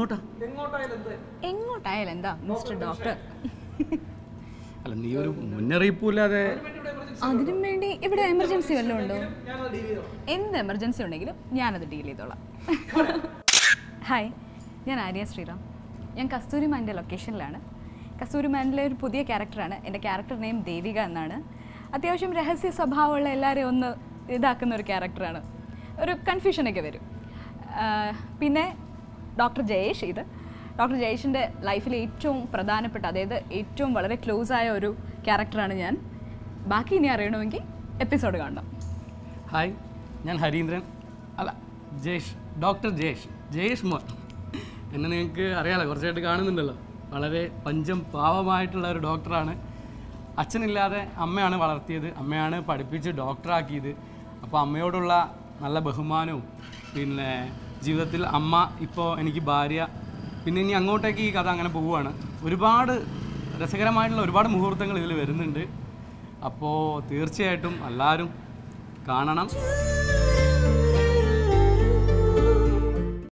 എങ്ങോട്ടാ എങ്ങോട്ടായാലും എന്താ mister doctor അല്ല നീ ഒരു മുന്നറിയിപ്പില്ലാതെ അതിനും വേണ്ടി ഇവിടെ എമർജൻസി വല്ലതും ഉണ്ടോ എന്ത് എമർജൻസി ഉണ്ടെങ്കിലും ഞാനത് ഡീൽ ചെയ്തോളാം ഹായ് ഞാൻ ആര്യ ശ്രീറാം ഞാൻ കസ്തൂരി മാൻ്റെ ലൊക്കേഷനിലാണ് കസ്തൂരി മാനിലെ ഒരു പുതിയ ക്യാരക്ടറാണ് എൻ്റെ ക്യാരക്ടർ നെയിം ദേവിക എന്നാണ് അത്യാവശ്യം രഹസ്യ സ്വഭാവമുള്ള എല്ലാവരെയും ഒന്ന് ഇതാക്കുന്ന ഒരു ക്യാരക്ടറാണ് ഒരു കൺഫ്യൂഷനൊക്കെ വരും ആഹ് പിന്നെ ഡോക്ടർ ജയേഷ് ഇത് ഡോക്ടർ ജയേഷിൻ്റെ ലൈഫിലെ ഏറ്റവും പ്രധാനപ്പെട്ട അതായത് ഏറ്റവും വളരെ ക്ലോസ് ആയ ഒരു ക്യാരക്ടറാണ് ഞാൻ ബാക്കി ഇനി അറിയണമെങ്കിൽ എപ്പിസോഡ് കാണണം ഹായ് ഞാൻ ഹരീന്ദ്രൻ അല്ല ജയേഷ് ഡോക്ടർ ജയേഷ് ജയേഷ് മോൻ എന്നെ നിങ്ങൾക്ക് അറിയാലോ കുറച്ചായിട്ട് കാണുന്നുണ്ടല്ലോ വളരെ പഞ്ചം പാവമായിട്ടുള്ള ഒരു ഡോക്ടറാണ് അച്ഛനില്ലാതെ അമ്മയാണ് വളർത്തിയത് അമ്മയാണ് പഠിപ്പിച്ച് ഡോക്ടറാക്കിയത് അപ്പോൾ അമ്മയോടുള്ള നല്ല ബഹുമാനവും പിന്നെ ജീവിതത്തിൽ അമ്മ ഇപ്പോൾ എനിക്ക് ഭാര്യ പിന്നെ ഇനി അങ്ങോട്ടേക്ക് ഈ കഥ അങ്ങനെ പോവുകയാണ് ഒരുപാട് രസകരമായിട്ടുള്ള ഒരുപാട് മുഹൂർത്തങ്ങൾ ഇതിൽ വരുന്നുണ്ട് അപ്പോൾ തീർച്ചയായിട്ടും എല്ലാവരും കാണണം